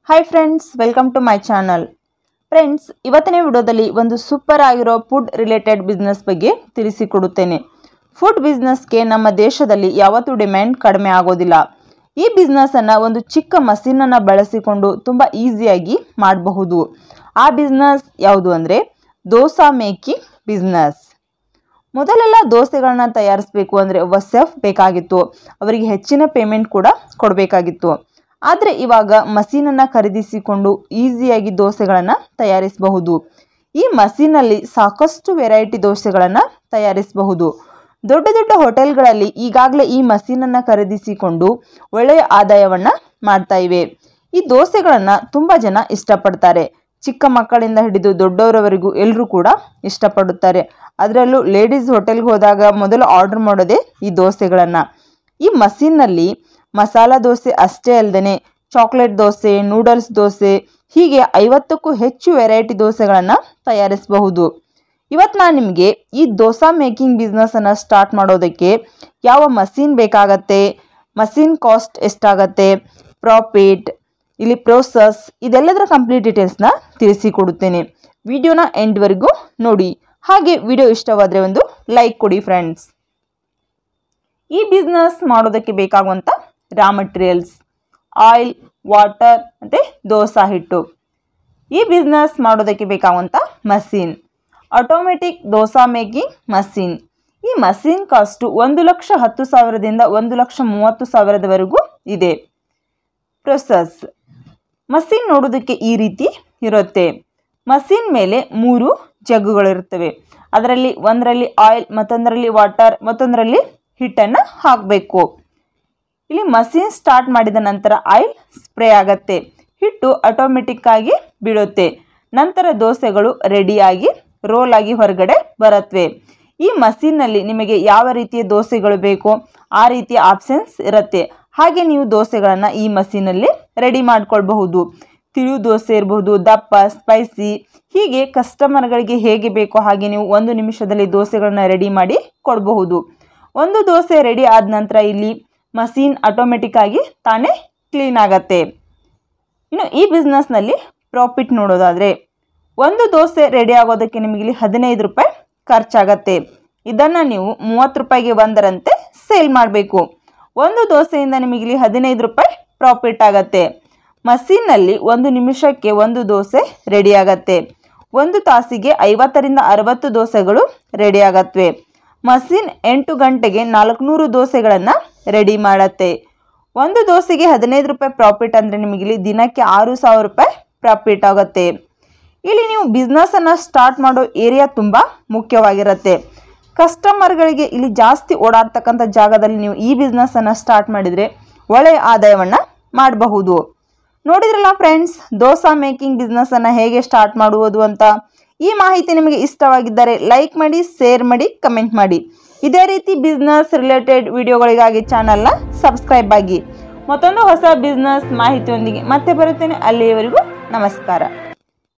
hi friends welcome to my channel friends ಇವತ್ತಿನ ವಿಡಿಯೋದಲ್ಲಿ ಒಂದು ಸೂಪರ್ ಆಗಿರೋ ಫುಡ್ ರಿಲೇಟೆಡ್ ಬಿಸ್ನೆಸ್ ಬಗ್ಗೆ ತಿಳಿಸಿಕೊಡುತ್ತೇನೆ ಫುಡ್ ಬಿಸ್ನೆಸ್ಗೆ ನಮ್ಮ ದೇಶದಲ್ಲಿ ಯಾವತ್ತೂ ಡಿಮ್ಯಾಂಡ್ ಕಡಿಮೆ ಆಗೋದಿಲ್ಲ ಈ ಬಿಸ್ನೆಸ್ಸನ್ನು ಒಂದು ಚಿಕ್ಕ ಮಷೀನನ್ನು ಬಳಸಿಕೊಂಡು ತುಂಬ ಈಸಿಯಾಗಿ ಮಾಡಬಹುದು ಆ ಬಿಸ್ನೆಸ್ ಯಾವುದು ಅಂದರೆ ದೋಸಾ ಮೇಕಿಂಗ್ ಬಿಸ್ನೆಸ್ ಮೊದಲೆಲ್ಲ ದೋಸೆಗಳನ್ನ ತಯಾರಿಸಬೇಕು ಅಂದರೆ ಒಬ್ಬ ಸೆಫ್ ಬೇಕಾಗಿತ್ತು ಅವರಿಗೆ ಹೆಚ್ಚಿನ ಪೇಮೆಂಟ್ ಕೂಡ ಕೊಡಬೇಕಾಗಿತ್ತು ಆದರೆ ಇವಾಗ ಮಷೀನನ್ನು ಖರೀದಿಸಿಕೊಂಡು ಈಸಿಯಾಗಿ ದೋಸೆಗಳನ್ನು ತಯಾರಿಸಬಹುದು ಈ ಮಷೀನಲ್ಲಿ ಸಾಕಷ್ಟು ವೆರೈಟಿ ದೋಸೆಗಳನ್ನು ತಯಾರಿಸಬಹುದು ದೊಡ್ಡ ದೊಡ್ಡ ಹೋಟೆಲ್ಗಳಲ್ಲಿ ಈಗಾಗಲೇ ಈ ಮಷೀನನ್ನು ಖರೀದಿಸಿಕೊಂಡು ಒಳ್ಳೆಯ ಆದಾಯವನ್ನು ಮಾಡ್ತಾ ಇವೆ ಈ ದೋಸೆಗಳನ್ನು ತುಂಬ ಜನ ಇಷ್ಟಪಡ್ತಾರೆ ಚಿಕ್ಕ ಮಕ್ಕಳಿಂದ ಹಿಡಿದು ದೊಡ್ಡವರವರೆಗೂ ಎಲ್ಲರೂ ಕೂಡ ಇಷ್ಟಪಡುತ್ತಾರೆ ಅದರಲ್ಲೂ ಲೇಡೀಸ್ ಹೋಟೆಲ್ಗೆ ಹೋದಾಗ ಮೊದಲು ಆರ್ಡರ್ ಮಾಡೋದೇ ಈ ದೋಸೆಗಳನ್ನು ಈ ಮಷೀನ್ನಲ್ಲಿ ಮಸಾಲ ದೋಸೆ ಅಷ್ಟೇ ಅಲ್ಲದೆ ಚಾಕ್ಲೇಟ್ ದೋಸೆ ನೂಡಲ್ಸ್ ದೋಸೆ ಹೀಗೆ ಐವತ್ತಕ್ಕೂ ಹೆಚ್ಚು ವೆರೈಟಿ ದೋಸೆಗಳನ್ನು ತಯಾರಿಸಬಹುದು ಇವತ್ತು ನಾನು ನಿಮಗೆ ಈ ದೋಸಾ ಮೇಕಿಂಗ್ ಬಿಸ್ನೆಸ್ಸನ್ನು ಸ್ಟಾರ್ಟ್ ಮಾಡೋದಕ್ಕೆ ಯಾವ ಮಷೀನ್ ಬೇಕಾಗತ್ತೆ ಮಷೀನ್ ಕಾಸ್ಟ್ ಎಷ್ಟಾಗತ್ತೆ ಪ್ರಾಫಿಟ್ ಇಲ್ಲಿ ಪ್ರೋಸೆಸ್ ಇದೆಲ್ಲದರ ಕಂಪ್ಲೀಟ್ ಡೀಟೇಲ್ಸ್ನ ತಿಳಿಸಿಕೊಡುತ್ತೇನೆ ವಿಡಿಯೋನ ಎಂಡ್ವರೆಗೂ ನೋಡಿ ಹಾಗೆ ವಿಡಿಯೋ ಇಷ್ಟವಾದರೆ ಒಂದು ಲೈಕ್ ಕೊಡಿ ಫ್ರೆಂಡ್ಸ್ ಈ ಬಿಸ್ನೆಸ್ ಮಾಡೋದಕ್ಕೆ ಬೇಕಾಗುವಂಥ ರಾ ಮಟೀರಿಯಲ್ಸ್ ಆಯಿಲ್ ವಾಟರ್ ಮತ್ತು ದೋಸಾ ಹಿಟ್ಟು ಈ ಬಿಸ್ನೆಸ್ ಮಾಡೋದಕ್ಕೆ ಬೇಕಾಗುವಂಥ machine automatic dosa making machine ಈ ಮಷೀನ್ ಕಾಸ್ಟು ಒಂದು ಲಕ್ಷ ಹತ್ತು ಸಾವಿರದಿಂದ ಒಂದು ಲಕ್ಷ ಮೂವತ್ತು ಸಾವಿರದವರೆಗೂ ಇದೆ ಪ್ರೊಸೆಸ್ ಮಷೀನ್ ನೋಡೋದಕ್ಕೆ ಈ ರೀತಿ ಇರುತ್ತೆ ಮಷೀನ್ ಮೇಲೆ ಮೂರು ಜಗ್ಗುಗಳಿರುತ್ತವೆ ಅದರಲ್ಲಿ ಒಂದರಲ್ಲಿ ಆಯಿಲ್ ಮತ್ತೊಂದರಲ್ಲಿ ವಾಟರ್ ಮತ್ತೊಂದರಲ್ಲಿ ಹಿಟ್ಟನ್ನು ಹಾಕಬೇಕು ಇಲ್ಲಿ ಮಷೀನ್ ಸ್ಟಾರ್ಟ್ ಮಾಡಿದ ನಂತರ ಆಯಿಲ್ ಸ್ಪ್ರೇ ಆಗತ್ತೆ ಹಿಟ್ಟು ಆಟೋಮೆಟಿಕ್ ಆಗಿ ಬಿಡುತ್ತೆ ನಂತರ ದೋಸೆಗಳು ರೆಡಿಯಾಗಿ ರೋಲ್ ಆಗಿ ಹೊರಗಡೆ ಬರುತ್ತವೆ ಈ ಮಷೀನ್ನಲ್ಲಿ ನಿಮಗೆ ಯಾವ ರೀತಿಯ ದೋಸೆಗಳು ಬೇಕೋ ಆ ರೀತಿಯ ಆಪ್ಷನ್ಸ್ ಇರುತ್ತೆ ಹಾಗೆ ನೀವು ದೋಸೆಗಳನ್ನು ಈ ಮಷೀನಲ್ಲಿ ರೆಡಿ ಮಾಡ್ಕೊಳ್ಬಹುದು ತಿಳು ದೋಸೆ ಇರಬಹುದು ದಪ್ಪ ಸ್ಪೈಸಿ ಹೀಗೆ ಕಸ್ಟಮರ್ಗಳಿಗೆ ಹೇಗೆ ಬೇಕೋ ಹಾಗೆ ನೀವು ಒಂದು ನಿಮಿಷದಲ್ಲಿ ದೋಸೆಗಳನ್ನ ರೆಡಿ ಮಾಡಿ ಕೊಡಬಹುದು ಒಂದು ದೋಸೆ ರೆಡಿ ಆದ ನಂತರ ಇಲ್ಲಿ ಮಷೀನ್ ಆಟೋಮೆಟಿಕ್ ಆಗಿ ತಾನೇ ಕ್ಲೀನ್ ಆಗತ್ತೆ ಇನ್ನು ಈ ಬಿಸ್ನೆಸ್ನಲ್ಲಿ ಪ್ರಾಫಿಟ್ ನೋಡೋದಾದರೆ ಒಂದು ದೋಸೆ ರೆಡಿ ಆಗೋದಕ್ಕೆ ನಿಮಗೆ ಇಲ್ಲಿ ಹದಿನೈದು ರೂಪಾಯಿ ಖರ್ಚಾಗತ್ತೆ ಇದನ್ನು ನೀವು ಮೂವತ್ತು ರೂಪಾಯಿಗೆ ಒಂದರಂತೆ ಸೇಲ್ ಮಾಡಬೇಕು ಒಂದು ದೋಸೆಯಿಂದ ನಿಮಗೆ ಇಲ್ಲಿ ಹದಿನೈದು ರೂಪಾಯಿ ಪ್ರಾಫಿಟ್ ಆಗತ್ತೆ ಮಷೀನ್ನಲ್ಲಿ ಒಂದು ನಿಮಿಷಕ್ಕೆ ಒಂದು ದೋಸೆ ರೆಡಿ ಆಗತ್ತೆ ಒಂದು ತಾಸಿಗೆ ಐವತ್ತರಿಂದ ಅರವತ್ತು ದೋಸೆಗಳು ರೆಡಿ ಆಗತ್ವೆ ಮಷೀನ್ ಎಂಟು ಗಂಟೆಗೆ ನಾಲ್ಕುನೂರು ದೋಸೆಗಳನ್ನು ರೆಡಿ ಮಾಡತ್ತೆ ಒಂದು ದೋಸೆಗೆ ಹದಿನೈದು ರೂಪಾಯಿ ಪ್ರಾಫಿಟ್ ಅಂದರೆ ನಿಮಗೆ ಇಲ್ಲಿ ದಿನಕ್ಕೆ ಆರು ಸಾವಿರ ರೂಪಾಯಿ ಪ್ರಾಫಿಟ್ ಆಗುತ್ತೆ ಇಲ್ಲಿ ನೀವು ಬಿಸ್ನೆಸ್ಸನ್ನು ಸ್ಟಾರ್ಟ್ ಮಾಡೋ ಏರಿಯಾ ತುಂಬ ಮುಖ್ಯವಾಗಿರುತ್ತೆ ಕಸ್ಟಮರ್ಗಳಿಗೆ ಇಲ್ಲಿ ಜಾಸ್ತಿ ಓಡಾಡ್ತಕ್ಕಂಥ ಜಾಗದಲ್ಲಿ ನೀವು ಈ ಬಿಸ್ನೆಸ್ಸನ್ನು ಸ್ಟಾರ್ಟ್ ಮಾಡಿದರೆ ಒಳ್ಳೆಯ ಆದಾಯವನ್ನು ಮಾಡಬಹುದು ನೋಡಿದ್ರಲ್ಲ ಫ್ರೆಂಡ್ಸ್ ದೋಸಾ ಮೇಕಿಂಗ್ ಬಿಸ್ನೆಸ್ಸನ್ನು ಹೇಗೆ ಸ್ಟಾರ್ಟ್ ಮಾಡುವುದು ಅಂತ ಈ ಮಾಹಿತಿ ನಿಮಗೆ ಇಷ್ಟವಾಗಿದ್ದರೆ ಲೈಕ್ ಮಾಡಿ ಶೇರ್ ಮಾಡಿ ಕಮೆಂಟ್ ಮಾಡಿ ಇದೇ ರೀತಿ ಬಿಸ್ನೆಸ್ ರಿಲೇಟೆಡ್ ವಿಡಿಯೋಗಳಿಗಾಗಿ ಚಾನಲ್ನ ಸಬ್ಸ್ಕ್ರೈಬ್ ಆಗಿ ಮತ್ತೊಂದು ಹೊಸ ಬಿಸ್ನೆಸ್ ಮಾಹಿತಿಯೊಂದಿಗೆ ಮತ್ತೆ ಬರುತ್ತೇನೆ ಅಲ್ಲಿಯವರೆಗೂ ನಮಸ್ಕಾರ